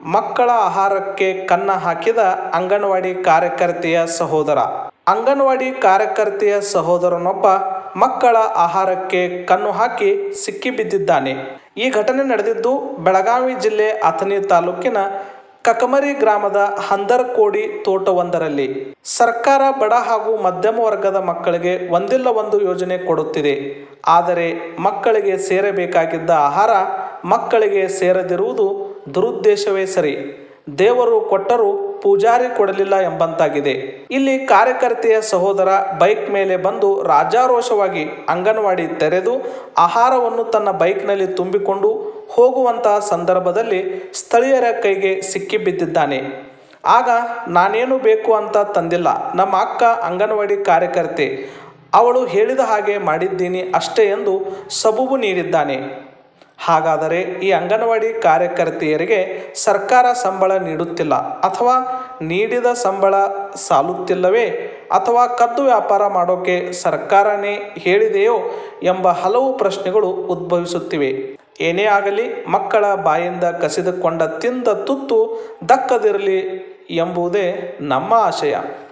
ಮಕ್ಕಳ ಆಹಾರಕ್ಕೆ ಕನ್ನ ಹಾಕಿದ ಅಂಗನವಾಡಿ ಕಾರ್ಯಕರ್ತೆಯ ಸಹೋದರ ಅಂಗನವಾಡಿ ಕಾರ್ಯಕರ್ತೆಯ ಸಹೋದರನೊಬ್ಬ ಮಕ್ಕಳ ಆಹಾರಕ್ಕೆ ಕಣ್ಣು ಹಾಕಿ ಸಿಕ್ಕಿಬಿದ್ದಿದ್ದಾನೆ ಈ ಘಟನೆ ನಡೆದಿದ್ದು ಬೆಳಗಾವಿ ಜಿಲ್ಲೆ ಅಥಣಿ ತಾಲೂಕಿನ ಕಕಮರಿ ಗ್ರಾಮದ ಹಂದರ್ಕೋಡಿ ತೋಟವೊಂದರಲ್ಲಿ ಸರ್ಕಾರ ಬಡ ಹಾಗೂ ಮಧ್ಯಮ ವರ್ಗದ ಮಕ್ಕಳಿಗೆ ಒಂದಿಲ್ಲ ಒಂದು ಯೋಜನೆ ಕೊಡುತ್ತಿದೆ ಆದರೆ ಮಕ್ಕಳಿಗೆ ಸೇರಬೇಕಾಗಿದ್ದ ಆಹಾರ ಮಕ್ಕಳಿಗೆ ಸೇರದಿರುವುದು ದುರುದ್ದೇಶವೇ ಸರಿ ದೇವರು ಕೊಟ್ಟರೂ ಪೂಜಾರಿ ಕೊಡಲಿಲ್ಲ ಎಂಬಂತಾಗಿದೆ ಇಲ್ಲಿ ಕಾರ್ಯಕರ್ತೆಯ ಸಹೋದರ ಬೈಕ್ ಮೇಲೆ ಬಂದು ರಾಜಾರೋಷವಾಗಿ ಅಂಗನವಾಡಿ ತೆರೆದು ಆಹಾರವನ್ನು ತನ್ನ ಬೈಕ್ನಲ್ಲಿ ತುಂಬಿಕೊಂಡು ಹೋಗುವಂತಹ ಸಂದರ್ಭದಲ್ಲಿ ಸ್ಥಳೀಯರ ಕೈಗೆ ಸಿಕ್ಕಿಬಿದ್ದಿದ್ದಾನೆ ಆಗ ನಾನೇನು ಬೇಕು ಅಂತ ತಂದಿಲ್ಲ ನಮ್ಮ ಅಕ್ಕ ಅಂಗನವಾಡಿ ಕಾರ್ಯಕರ್ತೆ ಅವಳು ಹೇಳಿದ ಹಾಗೆ ಮಾಡಿದ್ದೀನಿ ಅಷ್ಟೇ ಎಂದು ಸಬೂಬು ನೀಡಿದ್ದಾನೆ ಹಾಗಾದರೆ ಈ ಅಂಗನವಾಡಿ ಕಾರ್ಯಕರ್ತೆಯರಿಗೆ ಸರ್ಕಾರ ಸಂಬಳ ನೀಡುತ್ತಿಲ್ಲ ಅಥವಾ ನೀಡಿದ ಸಂಬಳ ಸಾಲುತ್ತಿಲ್ಲವೇ ಅಥವಾ ಕದ್ದು ವ್ಯಾಪಾರ ಮಾಡೋಕೆ ಸರ್ಕಾರನೇ ಹೇಳಿದೆಯೋ ಎಂಬ ಹಲವು ಪ್ರಶ್ನೆಗಳು ಉದ್ಭವಿಸುತ್ತಿವೆ ಏನೇ ಆಗಲಿ ಮಕ್ಕಳ ಬಾಯಿಂದ ಕಸಿದುಕೊಂಡ ತಿಂದ ತುತ್ತು ದಕ್ಕದಿರಲಿ ಎಂಬುದೇ ನಮ್ಮ ಆಶಯ